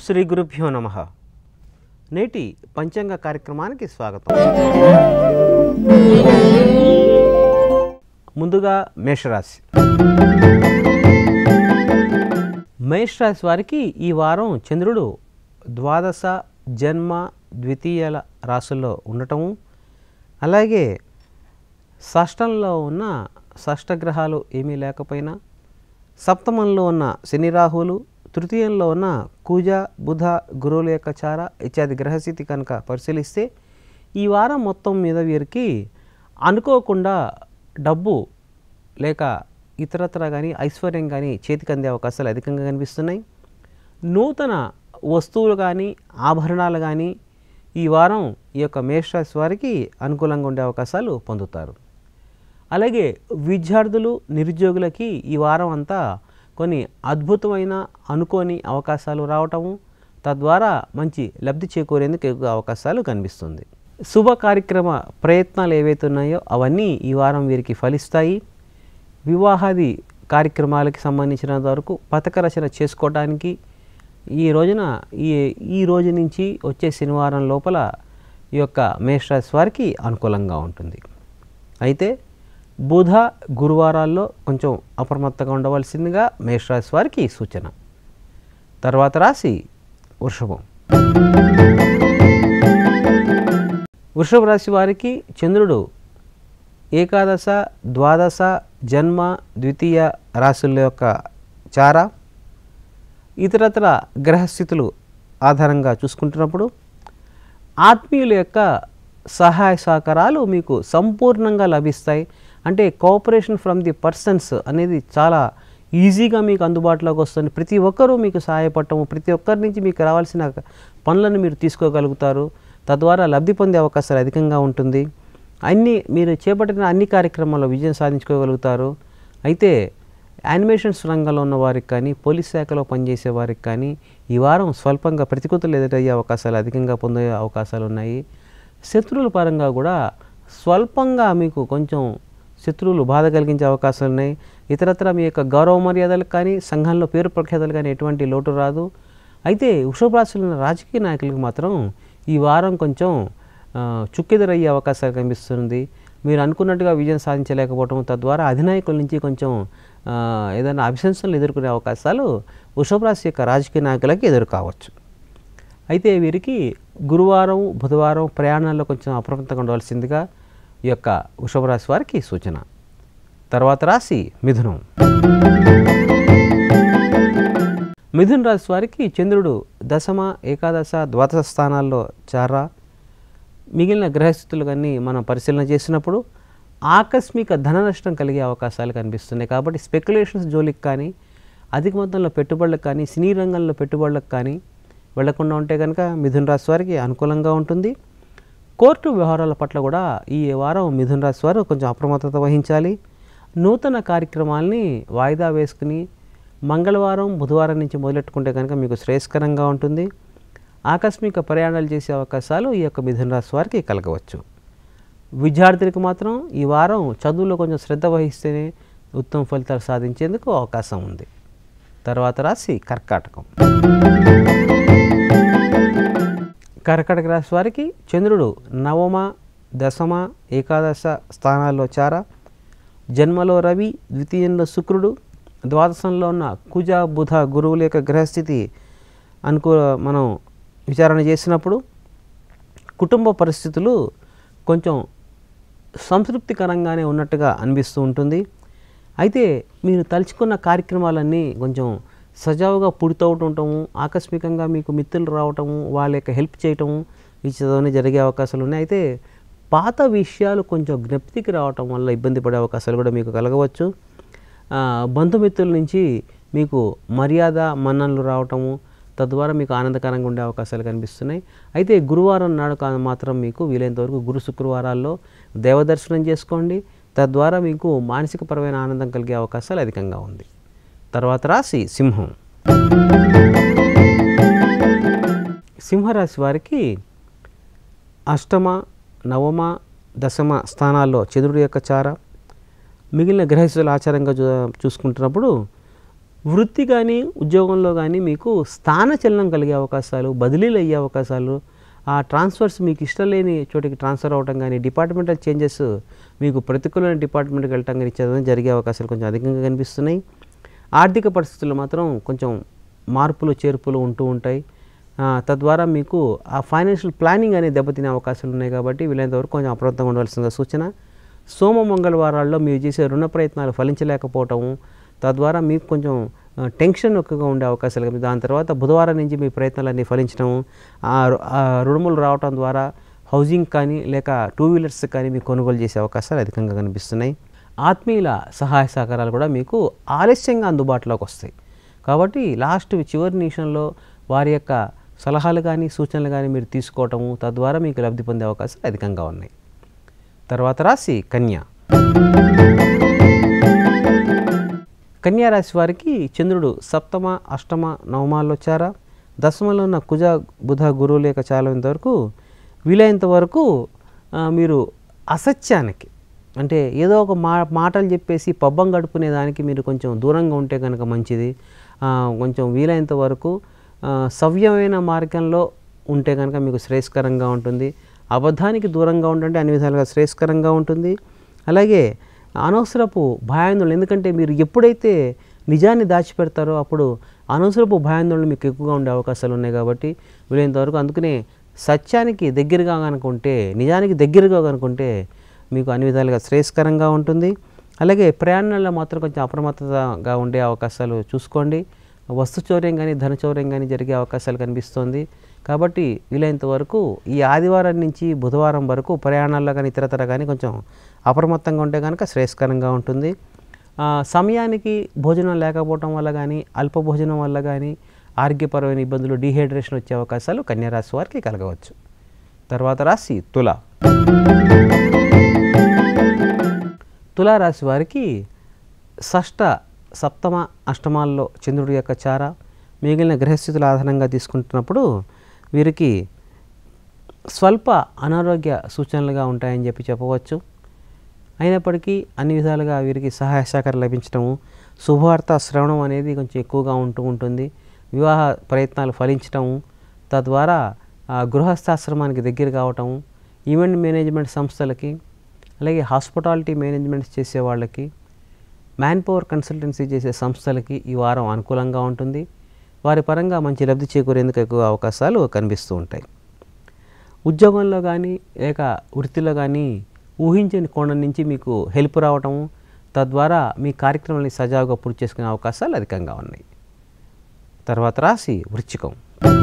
శ్రీ గురుభ్యో నమ నేటి పంచాంగ కార్యక్రమానికి స్వాగతం ముందుగా మేషరాశి మేషరాశి వారికి ఈ వారం చంద్రుడు ద్వాదశ జన్మ ద్వితీయ రాశుల్లో ఉండటము అలాగే షష్టంలో ఉన్న షష్టగ్రహాలు ఏమీ లేకపోయినా సప్తమంలో ఉన్న శని రాహువులు తృతీయంలో ఉన్న కూజ బుధ గురువుల యొక్క చార ఇత్యాది గ్రహస్థితి కనుక పరిశీలిస్తే ఈ వారం మొత్తం మీద వీరికి అనుకోకుండా డబ్బు లేక ఇతరత్ర కానీ ఐశ్వర్యం కానీ చేతికి అందే అవకాశాలు అధికంగా కనిపిస్తున్నాయి నూతన వస్తువులు కానీ ఆభరణాలు కానీ ఈ వారం ఈ యొక్క మేషరాశి వారికి అనుకూలంగా ఉండే అవకాశాలు పొందుతారు అలాగే విద్యార్థులు నిరుద్యోగులకి ఈ వారం అంతా కొన్ని అద్భుతమైన అనుకోని అవకాశాలు రావటము తద్వారా మంచి లబ్ధి చేకూరేందుకు ఎక్కువ అవకాశాలు కనిపిస్తుంది శుభ కార్యక్రమ ప్రయత్నాలు ఏవైతే ఉన్నాయో అవన్నీ ఈ వారం వీరికి ఫలిస్తాయి వివాహాది కార్యక్రమాలకి సంబంధించినంత వరకు పథక రచన చేసుకోవడానికి ఈ రోజున ఈ ఈ రోజు నుంచి వచ్చే శనివారం లోపల ఈ యొక్క మేషరాశి వారికి అనుకూలంగా ఉంటుంది అయితే బుధ గురువారాల్లో కొంచెం అప్రమత్తంగా ఉండవలసిందిగా మేషరాశి వారికి సూచన తర్వాత రాశి వృషభం వృషభ రాశి వారికి చంద్రుడు ఏకాదశ ద్వాదశ జన్మ ద్వితీయ రాశుల యొక్క చార ఇతరత్ర గ్రహస్థితులు ఆధారంగా చూసుకుంటున్నప్పుడు ఆత్మీయుల యొక్క సహాయ సహకారాలు మీకు సంపూర్ణంగా లభిస్తాయి అంటే కోఆపరేషన్ ఫ్రమ్ ది పర్సన్స్ అనేది చాలా ఈజీగా మీకు అందుబాటులోకి వస్తుంది ప్రతి ఒక్కరూ మీకు సహాయపడటము ప్రతి ఒక్కరి నుంచి మీకు రావాల్సిన పనులను మీరు తీసుకోగలుగుతారు తద్వారా లబ్ధి పొందే అవకాశాలు అధికంగా ఉంటుంది అన్ని మీరు చేపట్టిన అన్ని కార్యక్రమాల్లో విజయం సాధించుకోగలుగుతారు అయితే యానిమేషన్స్ రంగంలో ఉన్న వారికి కానీ పోలీస్ శాఖలో పనిచేసే వారికి కానీ ఈ వారం స్వల్పంగా ప్రతికూలతలు ఎదురయ్యే అవకాశాలు అధికంగా పొందే అవకాశాలు ఉన్నాయి శత్రువుల పరంగా కూడా స్వల్పంగా మీకు కొంచెం శత్రువులు బాధ కలిగించే అవకాశాలు ఉన్నాయి ఇతరత్ర మీ యొక్క గౌరవ మర్యాదలకు కానీ సంఘంలో పేరు ప్రఖ్యాతలు కానీ ఎటువంటి లోటు రాదు అయితే వృషభ రాశిలో ఉన్న రాజకీయ నాయకులకు మాత్రం ఈ వారం కొంచెం ఆ, చుక్కెదురయ్యే అవకాశాలు కనిపిస్తుంది మీరు అనుకున్నట్టుగా విజయం సాధించలేకపోవటం తద్వారా అధినాయకుల నుంచి కొంచెం ఆ, ఏదైనా అభిశంసనలు ఎదుర్కొనే అవకాశాలు వృషభ రాశి యొక్క రాజకీయ నాయకులకి ఎదురు కావచ్చు అయితే వీరికి గురువారం బుధవారం ప్రయాణాల్లో కొంచెం అప్రమత్తంగా ఉండవలసిందిగా ఈ యొక్క వృషభ రాశి వారికి సూచన తర్వాత రాశి మిథునం మిథున రాశి వారికి చంద్రుడు దశమ ఏకాదశ ద్వాదశ స్థానాల్లో చారా మిగిలిన గ్రహస్థితులు కానీ మనం పరిశీలన చేసినప్పుడు ఆకస్మిక ధన నష్టం కలిగే అవకాశాలు కనిపిస్తున్నాయి కాబట్టి స్పెక్యులేషన్స్ జోలికి కానీ అధిక మొత్తంలో పెట్టుబడులకు కానీ సినీ రంగంలో పెట్టుబడులకు కానీ వెళ్లకుండా ఉంటే కనుక మిథున రాశి వారికి అనుకూలంగా ఉంటుంది కోర్టు వ్యవహారాల పట్ల కూడా ఈ వారం మిథున రాశి వారు కొంచెం అప్రమత్తత వహించాలి నూతన కార్యక్రమాల్ని వాయిదా వేసుకుని మంగళవారం బుధవారం నుంచి మొదలెట్టుకుంటే కనుక మీకు శ్రేయస్కరంగా ఉంటుంది ఆకస్మిక ప్రయాణాలు చేసే అవకాశాలు ఈ యొక్క మిథున రాశి వారికి కలగవచ్చు విద్యార్థులకు మాత్రం ఈ వారం చదువులో కొంచెం శ్రద్ధ వహిస్తేనే ఉత్తమ ఫలితాలు సాధించేందుకు అవకాశం ఉంది తర్వాత రాశి కర్కాటకం కర్కాటక రాశి వారికి చంద్రుడు నవమ దశమ ఏకాదశ స్థానాల్లో చార జన్మలో రవి ద్వితీయంలో శుక్రుడు ద్వాదశంలో ఉన్న కుజ బుధ గురువుల యొక్క గ్రహస్థితి అనుకూ మనం విచారణ చేసినప్పుడు కుటుంబ పరిస్థితులు కొంచెం సంతృప్తికరంగానే ఉన్నట్టుగా అనిపిస్తూ ఉంటుంది అయితే మీరు తలుచుకున్న కార్యక్రమాలన్నీ కొంచెం సజావుగా పుడితవటము ఆకస్మికంగా మీకు మిత్రులు రావటము వాళ్ళ యొక్క హెల్ప్ చేయటము ఇచ్చదవన్నీ జరిగే అవకాశాలు ఉన్నాయి అయితే పాత విషయాలు కొంచెం జ్ఞప్తికి రావటం వల్ల ఇబ్బంది పడే అవకాశాలు కూడా మీకు కలగవచ్చు ఆ, బంధుమిత్రుల నుంచి మీకు మర్యాద మన్ననలు రావటము తద్వారా మీకు ఆనందకరంగా ఉండే అవకాశాలు కనిపిస్తున్నాయి అయితే గురువారం నాడు కా- మాత్రం మీకు వీలైనంత వరకు గురు శుక్రవారాల్లో దేవదర్శనం చేసుకోండి తద్వారా మీకు మానసికపరమైన ఆనందం కలిగే అవకాశాలు అధికంగా ఉంది తర్వాత రాశి సింహం సింహరాశి వారికి అష్టమ నవమ దశమ స్థానాల్లో చంద్రుడి యొక్క చార మిగిలిన గ్రహస్థుల ఆచారంగా చూ చూసుకుంటున్నప్పుడు వృత్తి కానీ ఉద్యోగంలో కానీ మీకు స్థానచలనం కలిగే అవకాశాలు బదిలీలు అయ్యే అవకాశాలు ఆ ట్రాన్స్ఫర్స్ మీకు ఇష్టం లేని చోటికి ట్రాన్స్ఫర్ అవ్వటం కానీ డిపార్ట్మెంటల్ చేంజెస్ మీకు ప్రతికూలమైన డిపార్ట్మెంట్కి వెళ్ళటం కానీ చదవడం జరిగే అవకాశాలు కొంచెం అధికంగా కనిపిస్తున్నాయి ఆర్థిక పరిస్థితులు మాత్రం కొంచెం మార్పులు చేర్పులు ఉంటూ ఉంటాయి ఆ, తద్వారా మీకు ఆ ఫైనాన్షియల్ ప్లానింగ్ అనేది దెబ్బతినే అవకాశాలు ఉన్నాయి కాబట్టి వీలైనంత వరకు కొంచెం అప్రమత్తంగా ఉండవలసిన సూచన సోమ మంగళవారాల్లో మీరు చేసే రుణ ప్రయత్నాలు ఫలించలేకపోవటము తద్వారా మీకు కొంచెం ఆ, టెన్షన్ ఎక్కువగా ఉండే అవకాశాలు కనిపి దాని తర్వాత బుధవారం నుంచి మీ ప్రయత్నాలన్నీ ఫలించడం ఆ రు- ఆ రుణములు రావటం ద్వారా హౌసింగ్ కానీ లేక టూ వీలర్స్ కానీ మీకు కొనుగోలు చేసే అవకాశాలు అధికంగా కనిపిస్తున్నాయి ఆత్మీయుల సహాయ సహకారాలు కూడా మీకు ఆలస్యంగా అందుబాటులోకి వస్తాయి కాబట్టి లాస్ట్ చివరి నిమిషంలో వారి యొక్క సలహాలు కానీ సూచనలు కానీ మీరు తీసుకోవటము తద్వారా మీకు లబ్ధి పొందే అవకాశాలు అధికంగా ఉన్నాయి తర్వాత రాశి కన్య కన్యా రాశి వారికి చంద్రుడు సప్తమ అష్టమ నవమాల్లో చారా దశమలో ఉన్న కుజ బుధ గురువు లేక చాలంత వరకు వీలైనంత వరకు ఆ, మీరు అసత్యానికి అంటే ఏదో ఒక మా మాటలు చెప్పేసి పబ్బం గడుపుకునే దానికి మీరు కొంచెం దూరంగా ఉంటే కనుక మంచిది ఆ, కొంచెం వీలైనంత వరకు ఆ, సవ్యమైన మార్గంలో ఉంటే కనుక మీకు శ్రేయస్కరంగా ఉంటుంది అబద్ధానికి దూరంగా ఉండంటే అన్ని విధాలుగా శ్రేయస్కరంగా ఉంటుంది అలాగే అనవసరపు భయాందోళన ఎందుకంటే మీరు ఎప్పుడైతే నిజాన్ని దాచిపెడతారో అప్పుడు అనవసరపు భయాందోళన మీకు ఎక్కువగా ఉండే అవకాశాలు ఉన్నాయి కాబట్టి వీలైనంత వరకు అందుకనే సత్యానికి దగ్గరగా కనుకుంటే నిజానికి దగ్గరగా కనుకుంటే మీకు అన్ని విధాలుగా శ్రేయస్కరంగా ఉంటుంది అలాగే ప్రయాణాల్లో మాత్రం కొంచెం అప్రమత్తతగా ఉండే అవకాశాలు చూసుకోండి వస్తు చౌర్యం కానీ ధన చౌర్యం కానీ జరిగే అవకాశాలు కనిపిస్తోంది కాబట్టి వీలైనంత వరకు ఈ ఆదివారం నుంచి బుధవారం వరకు ప్రయాణాల్లో కానీ ఇతరతర కానీ కొంచెం అప్రమత్తంగా ఉంటే కనుక శ్రేయస్కరంగా ఉంటుంది ఆ, సమయానికి భోజనం లేకపోవడం వల్ల కానీ అల్ప భోజనం వల్ల కానీ ఆరోగ్యపరమైన ఇబ్బందులు డీహైడ్రేషన్ వచ్చే అవకాశాలు కన్యారాశి వారికి కలగవచ్చు తర్వాత రాశి తుల తులారాశి వారికి షష్ట సప్తమ అష్టమాల్లో చంద్రుడి యొక్క చార మిగిలిన గ్రహస్థితుల ఆధారంగా తీసుకుంటున్నప్పుడు వీరికి స్వల్ప అనారోగ్య సూచనలుగా ఉంటాయని చెప్పి చెప్పవచ్చు అయినప్పటికీ అన్ని విధాలుగా వీరికి సహాయ సహకారం లభించడము శుభవార్త శ్రవణం అనేది కొంచెం ఎక్కువగా ఉంటూ ఉంటుంది వివాహ ప్రయత్నాలు ఫలించటము తద్వారా ఆ, గృహస్థాశ్రమానికి దగ్గర కావటం ఈవెంట్ మేనేజ్మెంట్ సంస్థలకి అలాగే హాస్పిటాలిటీ మేనేజ్మెంట్ చేసే వాళ్ళకి మ్యాన్ పవర్ కన్సల్టెన్సీ చేసే సంస్థలకి ఈ వారం అనుకూలంగా ఉంటుంది వారి పరంగా మంచి లబ్ధి చేకూరేందుకు ఎక్కువ అవకాశాలు కనిపిస్తూ ఉంటాయి ఉద్యోగంలో కానీ లేక వృత్తిలో కానీ ఊహించని కోణం నుంచి మీకు హెల్ప్ రావటము తద్వారా మీ కార్యక్రమాన్ని సజావుగా పూర్తి చేసుకునే అవకాశాలు అధికంగా ఉన్నాయి తర్వాత రాశి వృశ్చికం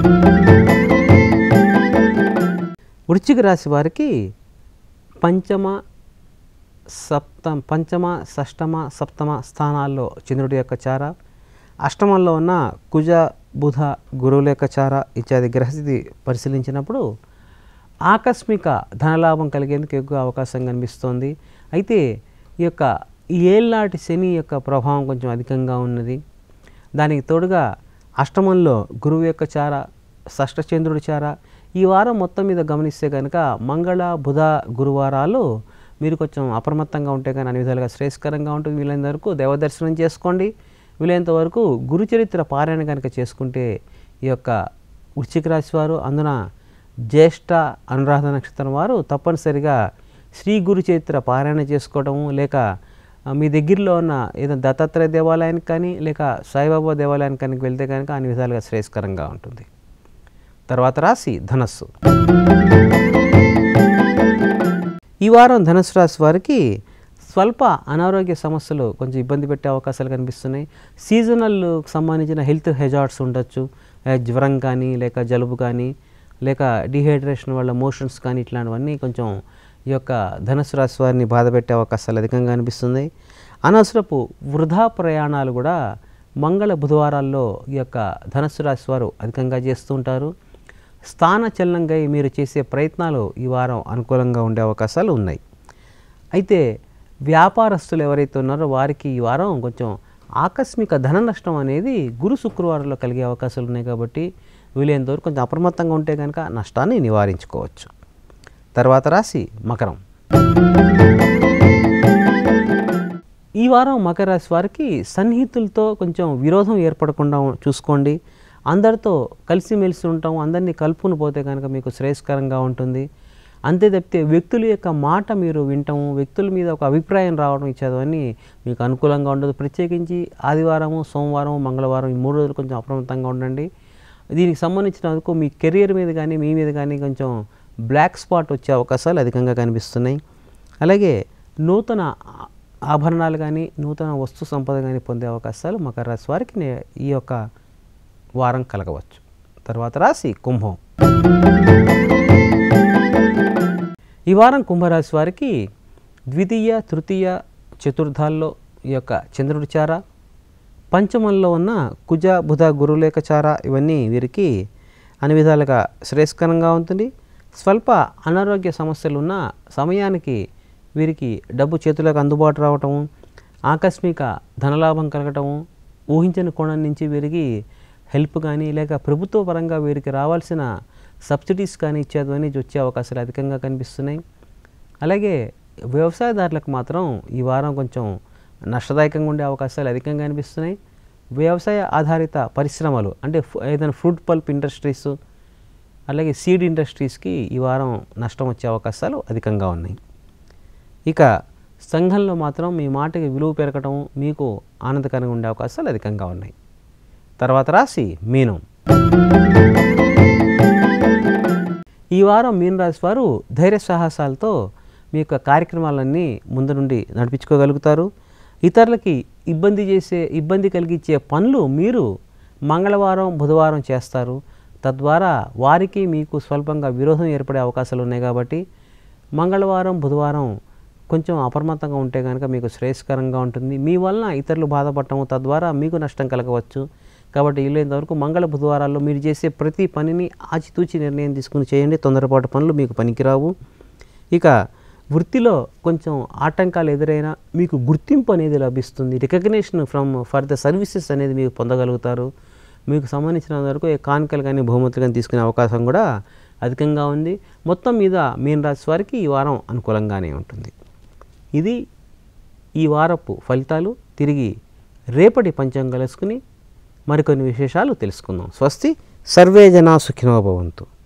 వృశ్చిక రాశి వారికి పంచమ సప్త పంచమ షష్టమ సప్తమ స్థానాల్లో చంద్రుడి యొక్క చార అష్టమంలో ఉన్న కుజ బుధ గురువుల యొక్క చార ఇత్యాది గ్రహస్థితి పరిశీలించినప్పుడు ఆకస్మిక ధనలాభం కలిగేందుకు ఎక్కువ అవకాశం కనిపిస్తోంది అయితే ఈ యొక్క ఈ ఏళ్ళనాటి శని యొక్క ప్రభావం కొంచెం అధికంగా ఉన్నది దానికి తోడుగా అష్టమంలో గురువు యొక్క చార షష్టచంద్రుడి చార ఈ వారం మొత్తం మీద గమనిస్తే కనుక మంగళ బుధ గురువారాలు మీరు కొంచెం అప్రమత్తంగా ఉంటే కానీ అన్ని విధాలుగా శ్రేయస్కరంగా ఉంటుంది వీలైనంత వరకు దేవదర్శనం చేసుకోండి వీలైనంత వరకు గురుచరిత్ర పారాయణ కనుక చేసుకుంటే ఈ యొక్క వృశ్చిక రాశి వారు అందున జ్యేష్ఠ అనురాధ నక్షత్రం వారు తప్పనిసరిగా శ్రీ గురు చరిత్ర పారాయణ చేసుకోవడము లేక ఆ, మీ దగ్గరలో ఉన్న ఏదో దత్తాత్రేయ దేవాలయానికి కానీ లేక సాయిబాబా దేవాలయానికి కానీ వెళ్తే కనుక అన్ని విధాలుగా శ్రేయస్కరంగా ఉంటుంది తర్వాత రాశి ధనస్సు ఈ వారం ధనుసు రాశి వారికి స్వల్ప అనారోగ్య సమస్యలు కొంచెం ఇబ్బంది పెట్టే అవకాశాలు కనిపిస్తున్నాయి సీజనల్ సంబంధించిన హెల్త్ హెజార్డ్స్ ఉండొచ్చు ఏ జ్వరం కానీ లేక జలుబు కానీ లేక డిహైడ్రేషన్ వల్ల మోషన్స్ కానీ ఇట్లాంటివన్నీ కొంచెం ఈ యొక్క ధనుసు రాశి వారిని బాధ పెట్టే అవకాశాలు అధికంగా అనిపిస్తుంది అనవసరపు వృధా ప్రయాణాలు కూడా మంగళ బుధవారాల్లో ఈ యొక్క ధనుసు రాశి వారు అధికంగా చేస్తూ ఉంటారు స్థాన చలనంగా మీరు చేసే ప్రయత్నాలు ఈ వారం అనుకూలంగా ఉండే అవకాశాలు ఉన్నాయి అయితే వ్యాపారస్తులు ఎవరైతే ఉన్నారో వారికి ఈ వారం కొంచెం ఆకస్మిక ధన నష్టం అనేది గురు శుక్రవారంలో కలిగే అవకాశాలు ఉన్నాయి కాబట్టి వీలైనంతవరకు కొంచెం అప్రమత్తంగా ఉంటే కనుక నష్టాన్ని నివారించుకోవచ్చు తర్వాత రాశి మకరం ఈ వారం మకర రాశి వారికి సన్నిహితులతో కొంచెం విరోధం ఏర్పడకుండా ఉ- చూసుకోండి అందరితో కలిసిమెలిసి ఉంటాం అందరినీ కలుపుకుని పోతే కనుక మీకు శ్రేయస్కరంగా ఉంటుంది అంతే తప్పితే వ్యక్తుల యొక్క మాట మీరు వింటాము వ్యక్తుల మీద ఒక అభిప్రాయం రావడం ఇచ్చేదని మీకు అనుకూలంగా ఉండదు ప్రత్యేకించి ఆదివారము సోమవారం మంగళవారం ఈ మూడు రోజులు కొంచెం అప్రమత్తంగా ఉండండి దీనికి సంబంధించినందుకు మీ కెరియర్ మీద కానీ మీ మీద కానీ కొంచెం బ్లాక్ స్పాట్ వచ్చే అవకాశాలు అధికంగా కనిపిస్తున్నాయి అలాగే నూతన ఆ- ఆభరణాలు కానీ నూతన వస్తు సంపద కానీ పొందే అవకాశాలు మకర రాశి వారికి నే- ఈ యొక్క వారం కలగవచ్చు తర్వాత రాశి కుంభం ఈ వారం కుంభరాశి వారికి ద్వితీయ తృతీయ చతుర్థాల్లో ఈ యొక్క చంద్రుడి చార పంచమంలో ఉన్న కుజ బుధ గురులేఖ చార ఇవన్నీ వీరికి అన్ని విధాలుగా శ్రేయస్కరంగా ఉంటుంది స్వల్ప అనారోగ్య సమస్యలు ఉన్న సమయానికి వీరికి డబ్బు చేతులకు అందుబాటు రావటము ఆకస్మిక ధనలాభం కలగటము ఊహించని కోణం నుంచి వీరికి హెల్ప్ కానీ లేక ప్రభుత్వ పరంగా వీరికి రావాల్సిన సబ్సిడీస్ కానీ ఇచ్చేదని వచ్చే అవకాశాలు అధికంగా కనిపిస్తున్నాయి అలాగే వ్యవసాయదారులకు మాత్రం ఈ వారం కొంచెం నష్టదాయకంగా ఉండే అవకాశాలు అధికంగా కనిపిస్తున్నాయి వ్యవసాయ ఆధారిత పరిశ్రమలు అంటే ఫు- ఏదైనా ఫ్రూట్ పల్ప్ ఇండస్ట్రీస్ అలాగే సీడ్ ఇండస్ట్రీస్కి ఈ వారం నష్టం వచ్చే అవకాశాలు అధికంగా ఉన్నాయి ఇక సంఘంలో మాత్రం మీ మాటకి విలువ పెరగటం మీకు ఆనందకరంగా ఉండే అవకాశాలు అధికంగా ఉన్నాయి తర్వాత రాశి మీనం ఈ వారం మీన రాశి వారు ధైర్య సాహసాలతో మీ యొక్క కార్యక్రమాలన్నీ ముందు నుండి నడిపించుకోగలుగుతారు ఇతరులకి ఇబ్బంది చేసే ఇబ్బంది కలిగించే పనులు మీరు మంగళవారం బుధవారం చేస్తారు తద్వారా వారికి మీకు స్వల్పంగా విరోధం ఏర్పడే అవకాశాలు ఉన్నాయి కాబట్టి మంగళవారం బుధవారం కొంచెం అప్రమత్తంగా ఉంటే కనుక మీకు శ్రేయస్కరంగా ఉంటుంది మీ వలన ఇతరులు బాధపడటము తద్వారా మీకు నష్టం కలగవచ్చు కాబట్టి వీలైనంత వరకు మంగళ బుధవారాల్లో మీరు చేసే ప్రతి పనిని ఆచితూచి నిర్ణయం తీసుకుని చేయండి తొందరపాటు పనులు మీకు పనికిరావు ఇక వృత్తిలో కొంచెం ఆటంకాలు ఎదురైనా మీకు గుర్తింపు అనేది లభిస్తుంది recognition from for the services అనేది మీకు పొందగలుగుతారు మీకు సంబంధించినంత వరకు ఏ కానుకలు కానీ బహుమతులు కానీ తీసుకునే అవకాశం కూడా అధికంగా ఉంది మొత్తం మీద మీన రాశి వారికి ఈ వారం అనుకూలంగానే ఉంటుంది ఇది ఈ వారపు ఫలితాలు తిరిగి రేపటి పంచం కలుసుకుని మరికొన్ని విశేషాలు తెలుసుకుందాం స్వస్తి సర్వే జనా సుఖినో భవంతు